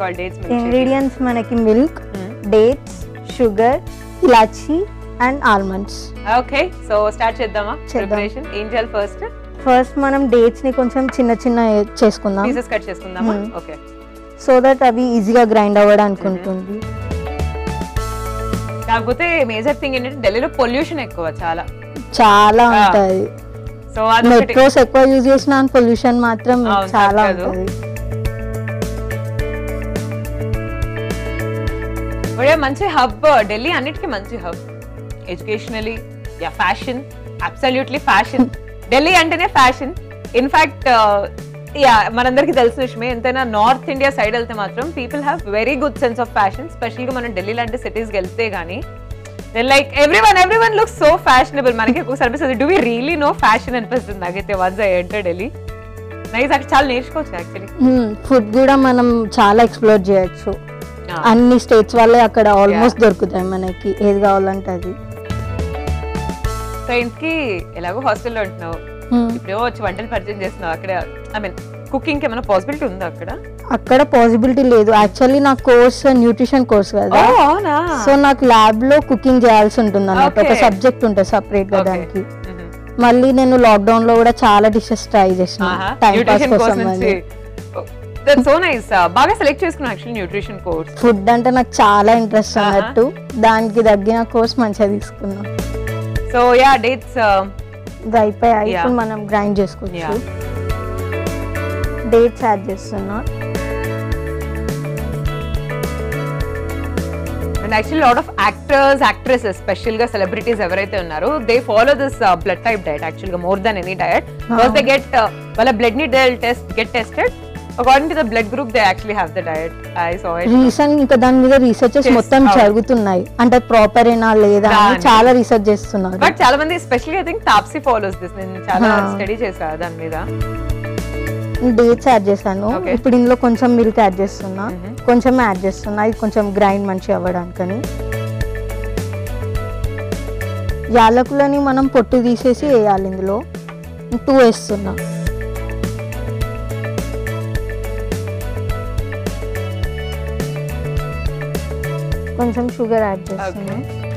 Called dates milk ingredients మనకి milk dates sugar elaichi and almonds okay so start చేద్దామా చేద్దాం. Preparation ఏం చేయాలి ఫస్ట్ ఫస్ట్ మనం డేట్స్ ని కొంచెం చిన్న చిన్న చేసుకుందాం పీసెస్ కట్ చేసుకుందామా Hmm. ఓకే సో దట్ అవి ఈజీగా గ్రైండ్ అవ్వడానికి ఉంటుంది కాకపోతే మేజర్ థింగ్ ఏంటంటే ఢిల్లీలో పొల్యూషన్ ఎక్కువ చాలా చాలా Ah. ఉంటది సో అది మెట్రోస్ ఎక్కువ యూజ్ చేసిన పొల్యూషన్ మాత్రం అవును, చాలా తగ్గదు. ఉంటది ఒడే మంచి హబ్ ఢిల్లీ అన్నిటికీ మంచి hub educationally ya fashion absolutely fashion Delhi అంటేనే ఫ్యాషన్ ఇన్ఫాక్ట్ యా మనందరికీ తెలిసిన విషయమే ఎంతైనా నార్త్ ఇండియా సైడ్ వెళ్తే మాత్రం people have very good sense of fashion స్పెషల్గా మనం ఢిల్లీ లాంటి సిటీస్కి వెళ్తే కానీ like everyone everyone look so fashionable మనకి ఒక్కొక్కసారి అనిపిస్తుంది do we really know fashion అనిపిస్తుంది నాకైతే once I enter Delhi nice అక్కడ చాలా నేర్చుకోవచ్చు యాక్చువల్లీ ఫుడ్ కూడా మనం చాలా ఎక్స్ప్లోర్ చేయొచ్చు అన్ని స్టేట్స్ వాళ్ళే అక్కడ ఆల్మోస్ట్ దొరుకుతాయి మనకి ఏది కావాలంటే అది సో ఇంటికి ఎలాగో హాస్టల్లో ఉంటున్నావు Hmm. ఇప్పుడు వచ్చి వంటలు పరిచయం చేస్తున్నావు అక్కడ ఐ మీన్ కుకింగ్ ఏమైనా పాసిబిలిటీ ఉందా అక్కడ అక్కడ పాసిబిలిటీ లేదు యాక్చువల్లీ నా కోర్స్ న్యూట్రిషన్ కోర్స్ కదా అవునా సో నాకు ల్యాబ్ లో కుకింగ్ చేయాల్సి ఉంటుంది అన్నట్టు ఒక Okay. సబ్జెక్ట్ ఉంటుంది సపరేట్ గా Okay. దానికి మళ్ళీ నేను లాక్డౌన్ లో కూడా చాలా డిషెస్ ట్రై చేసిన టైం పాస్ న్యూట్రిషన్ కోర్స్ కోసం నుంచి దట్ సో నైస్ బాగా సెలెక్ట్ చేసుకున్నాను యాక్చువల్లీ న్యూట్రిషన్ కోర్స్ ఫుడ్ అంటే నాకు చాలా ఇంట్రెస్ట్ Uh-huh. అన్నట్టు దానికి తగ్గిన కోర్స్ మంచిగా తీసుకున్నాం సో యా డేట్స్ ఇది అయిపోయాయి Yeah. ఇప్పుడు మనం గ్రైండ్ చేసుకోవచ్చు Yeah. డేట్స్ యాడ్ చేస్తున్నా and actually lot of actors actresses special గా సెలబ్రిటీస్ ఎవరైతే ఉన్నారో they follow this blood type diet actual గా more than any diet because they get వాళ్ళ బ్లడ్ ని they test get tested according to the blood group they actually have the diet I so it recent ఇంకా దాని మీద researches Yes, మొత్తం అవును. జరుగుతున్నాయి అంటే ప్రాపర్ ఏనా లేదా అని దాని- చాలా రీసెర్చ్ చేస్తున్నారు బట్ చాలా మంది especially I think Taapsee follows this నేను చాలా Ah. స్టడీ చేసా దాని మీద డేట్స్ యాడ్ చేశాను Okay. ఇప్పుడు ఇందులో కొంచెం మిల్క్ యాడ్ చేస్తున్నా Mhm. కొంచెం యాడ్ చేస్తున్నా ఇది కొంచెం గ్రైండ్ మంచిగా అవ్వడానికని యాలకులని మనం పొట్టు తీసేసి వేయాలి ఇందులో టూ వేస్తున్నా కొంచెం షుగర్ యాడ్ చేస్తున్నా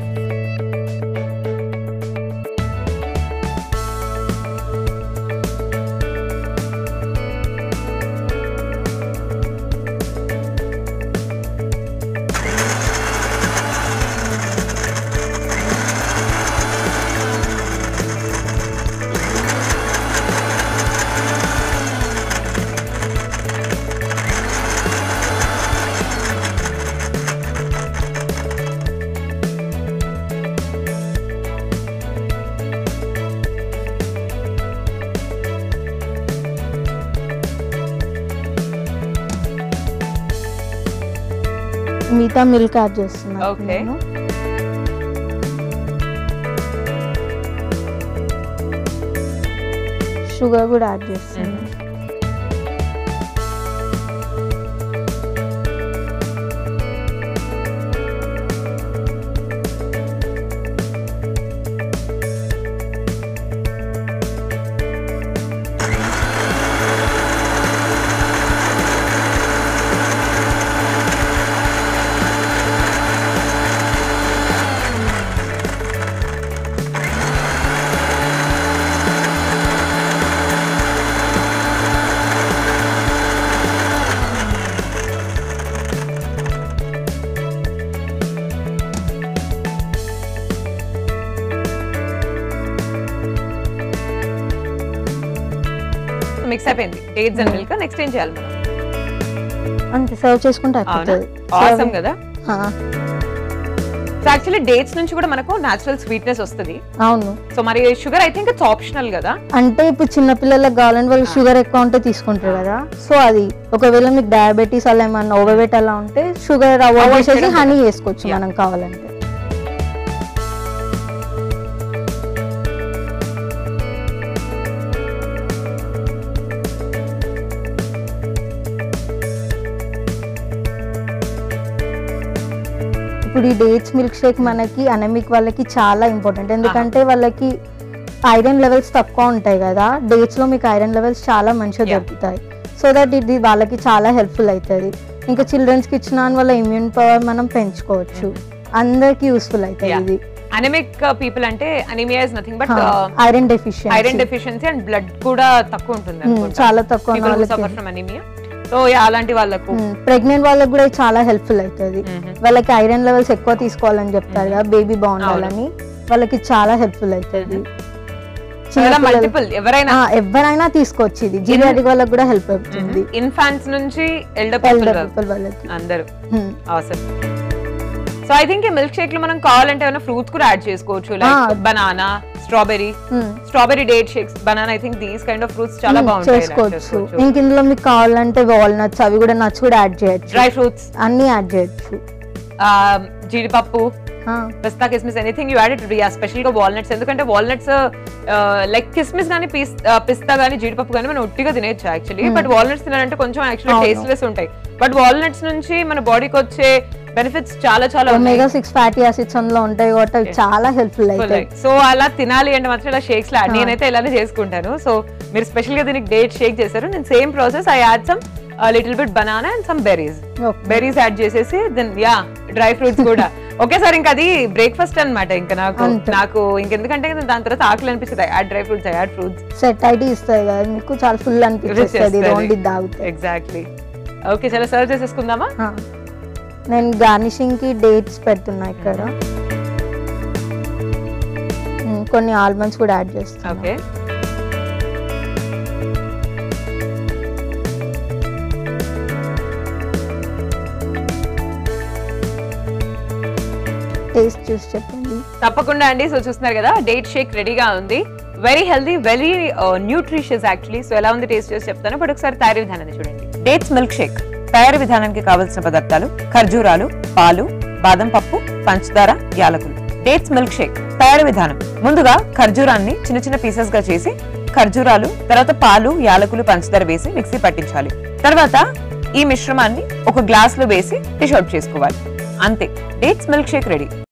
మిగతా మిల్క్ యాడ్ చేస్తున్నా Okay. నేను షుగర్ కూడా యాడ్ చేస్తాను మిక్స్ అయిపోయింది డేట్స్ అండ్ మిల్క్ నెక్స్ట్ ఏం చేయాలి మనం అంతే సర్వ్ చేసుకుంటే అవునా అయిపోతుంది ఆసమ్ Serving- కదా ఆ, సో యాక్చువల్లీ డేట్స్ నుంచి కూడా మనకు నేచురల్ స్వీట్నెస్ వస్తుంది అవును సో మరి sugar I think it's optional కదా అంటే ఇప్పుడు చిన్న పిల్లలకు కావాలంటే వాళ్ళు షుగర్ ఎక్కువ ఉంటే తీసుకుంటారు కదా సో అది ఒకవేళ మీకు డయాబెటీస్ అలా ఏమన్నా ఓవర్వెయిట్ అలా ఉంటే షుగర్ అవాయిడ్ Avoid చేసి చేయడం హనీ వేసుకోవచ్చు Yeah. మనం కావాలంటే ఇప్పుడు ఈ డేట్స్ మిల్క్ షేక్ మనకి అనమిక్ వాళ్ళకి చాలా ఇంపార్టెంట్ ఎందుకంటే వాళ్ళకి ఐరన్ లెవెల్స్ తక్కువ ఉంటాయి కదా డేట్స్ లో మీకు ఐరన్ లెవెల్స్ చాలా మంచిగా Yeah. దొరుకుతాయి సో దట్ ఇది వాళ్ళకి చాలా హెల్ప్ఫుల్ అవుతుంది ఇంకా చిల్డ్రన్స్ కి ఇచ్చిన వల్ల ఇమ్యూన్ పవర్ మనం పెంచుకోవచ్చు అందరికి యూస్ఫుల్ అవుతుంది Yeah. ఇది అనమిక్ పీపుల్ అంటే anaemia is nothing but iron iron deficiency deficiency and blood కూడా తక్కువ ఉంటుంది అనుకుంటా. చాలా తక్కువ People who suffer వాళ్ళకి from anemia. సో అలాంటి వాళ్ళకు ప్రెగ్నెంట్ వాళ్ళకి కూడా ఇది చాలా హెల్ప్ఫుల్ అవుతుంది Mhm. వాళ్ళకి ఐరన్ లెవెల్స్ ఎక్కువ తీసుకోవాలని చెప్తారు కదా బేబీ బాగుండాలని వాళ్ళకి చాలా హెల్ప్ఫుల్ అవుతుంది చాలా మల్టిపుల్ ఎవరైనా ఎవరైనా తీసుకోవచ్చు ఇది జీరియాటిక్ వాళ్ళకి కూడా హెల్ప్ అవుతుంది ఇన్ఫాన్స్ నుంచి ఎల్డర్ పీపుల్ ఎల్డర్ పీపుల్ వాళ్ళకి అందరూ Hmm. అవసరం సో ఐ థింక్ ఈ మిల్క్ షేక్ లో మనం కావాలంటే ఏమైనా ఫ్రూట్స్ కూడా యాడ్ చేసుకోవచ్చు like Ah. Banana strawberry Hmm. Strawberry date shakes banana I think these kind of fruits చాలా Hmm, బాగుంటాయి చేసుకోవచ్చు ఇంక ఇందులో మీకు కావాలంటే వాల్నట్స్ అవి కూడా నట్స్ కూడా యాడ్ చేయొచ్చు డ్రై ఫ్రూట్స్ అన్ని యాడ్ చేయొచ్చు జీడిపప్పు ఆ, పిస్తా కిస్మిస్ anything you add it ya special గా వాల్నట్స్ ఎందుకంటే వాల్నట్స్ లైక్ కిస్మిస్ కానీ పిస్తా కానీ జీడిపప్పు కానీ మనం ఉట్టిగా తినేయచ్చు యాక్చువల్లీ బట్ వాల్నట్స్ తినాలంటే కొంచెం యాక్చువల్లీ అవును. టేస్ట్లెస్ ఉంటాయి బట్ వాల్నట్స్ నుంచి మన బాడీకి వచ్చే బెనిఫిట్స్ చాలా చాలా ఉన్నాయి ఒమేగా సిక్స్ ఫ్యాటీ యాసిడ్స్ అందులో ఉంటాయి కాబట్టి అవి చాలా హెల్ప్ఫుల్ అవుతాయి సో అలా తినాలి అంటే మాత్రం ఇలా షేక్స్ లా నేనైతే ఇలానే చేసుకుంటాను సో మీరు స్పెషల్ గా దీనికి డేట్ షేక్ చేశారు నేను same process I add some little bit banana and some berries Okay. Berries యాడ్ చేసేసి దెన్ యా డ్రై ఫ్రూట్స్ కూడా ఒకేసారి ఇంకా అది బ్రేక్ఫాస్ట్ అన్నమాట ఇంకా నాకు అంతే. నాకు ఇంకెందుకంటే దాని తర్వాత ఆకలి అనిపిస్తుంది add dry fruits add fruits set అయితే ఇస్తాయి కదా మీకు చాలా ఫుల్ అనిపిస్తుంది రోండి తాగితే ఎగ్జాక్ట్లీ ఓకే చాలా సర్వ్ చేసేసుకుందామా ఆ. నేను గార్నిషింగ్ కి డేట్స్ పెడుతున్నా ఇక్కడ ఉమ్, కొన్ని ఆల్మండ్స్ కూడా యాడ్ చేస్తాను ఓకే టేస్ట్ చూసి చెప్పండి తప్పకుండా అండి సో చూస్తున్నారు కదా డేట్ షేక్ రెడీగా ఉంది very healthy very nutritious actually so ఎలా ఉంది టేస్ట్ చేసి చెప్తాను బట్ ఒకసారి తయారీ విధానాన్ని చూడండి డేట్స్ మిల్క్ షేక్ తయారీ విధానానికి కావలసిన పదార్థాలు ఖర్జూరాలు పాలు బాదం పప్పు పంచదార యాలకులు డేట్స్ మిల్క్ షేక్ తయారీ విధానం ముందుగా ఖర్జూరాన్ని చిన్న చిన్న పీసెస్ గా చేసి ఖర్జూరాలు తర్వాత పాలు యాలకులు పంచదార వేసి మిక్సీ పట్టించాలి తర్వాత ఈ మిశ్రమాన్ని ఒక గ్లాస్ లో వేసి డిష్ అవుట్ చేసుకోవాలి అంతే డేట్స్ మిల్క్ షేక్ రెడీ